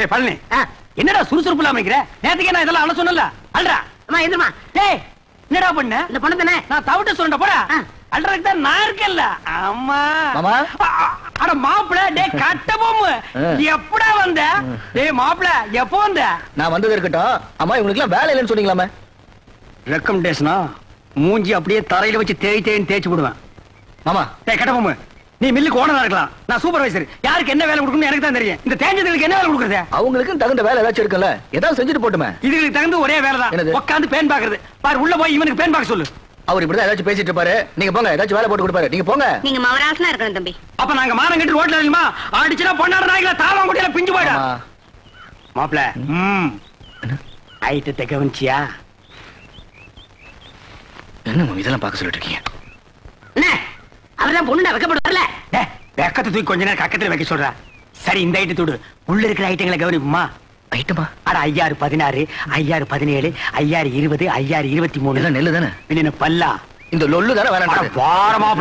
டேய் பழனி ஆ, என்னடா சுறுசுறுப்பு இல்லாம இருக்கிற நேத்துக்கே நான் இதெல்லாம் அழ சொன்னல அல்றா அம்மா எந்திரமா டேய் என்னடா பண்ண இந்த பொண்ணு தானே நான் தவிட்ட சொல்றேன் போடா ஆ. அல்றதுக்கு தான் நான் இருக்கேன்ல அம்மா மாமா. அ- அ- அட மாப்பிள டேய் கட்ட போமு ஆ. எப்படா வந்த டேய் மாப்பிள எப்போ வந்த நான் வந்தது இருக்கட்டும் அம்மா இவங்களுக்கு எல்லாம் வேலை இல்லைன்னு சொன்னீங்களாமே ரெக்கமெண்டேஷனா மூஞ்சி அப்படியே தரையில வச்சு தேய் தேய்ன்னு தேய்ச்சி விடுவேன் மாமா டேய் கட்ட போமு நீ மில்லுக்கு ஓனரா இருக்கலாம் நான் சூப்பர்வைசர் யாருக்கு என்ன வேலை கொடுக்கணும்னு எனக்கு தான் தெரியும் இந்த தேஞ்சதுக்கு என்ன வேலை கொடுக்குறது அவங்களுக்கு தகுந்த வேலை ஏதாச்சும் இருக்குல்ல ஏதாவது செஞ்சுட்டு போட்டுமே இதுக்கு தகுந்த ஒரே வேலை என்னது? தான் உட்காந்து பேன் பாக்குறது பாரு உள்ள போய் இவனுக்கு பேன் பார்க்க சொல்லு அவர் இப்படிதான் ஏதாச்சும் பேசிட்டு இருப்பாரு நீங்க போங்க ஏதாச்சும் வேலை போட்டு கொடுப்பாரு நீங்க போங்க நீங்க மவராசனா இருக்கணும் தம்பி அப்ப நாங்க மானம் கட்டி ரோட்ல இல்லமா அடிச்சுனா பொண்ணாட நாய்கள தாளம் குடியில பிஞ்சு போயிடும் ஆமா. மாப்ள ம் ஐட்டத்தை கவனிச்சியா என்ன மாமி இதெல்லாம் பார்க்க சொல்லிட்டு இருக்கீங்க என்ன அவர்தான் பொண்ணு வைக்கப்பட்டு வரல டேய், வெக்கத்தை தூக்கி கொஞ்ச நேரம் கக்கத்துல வைக்க சொல்றா சரி இந்த ஐட்டத்தோடு உள்ள இருக்கிற ஐட்டங்களை கவனிப்புமா ஐட்டமா அட ஐயாறு பதினாறு ஐயாறு பதினேழு ஐயாறு இருபது ஐயாறு இருபத்தி மூணு இதெல்லாம் நெல்லு தானே என்ன பல்லா இந்த லொல்லு தானே அட வேலை வார மாப்ள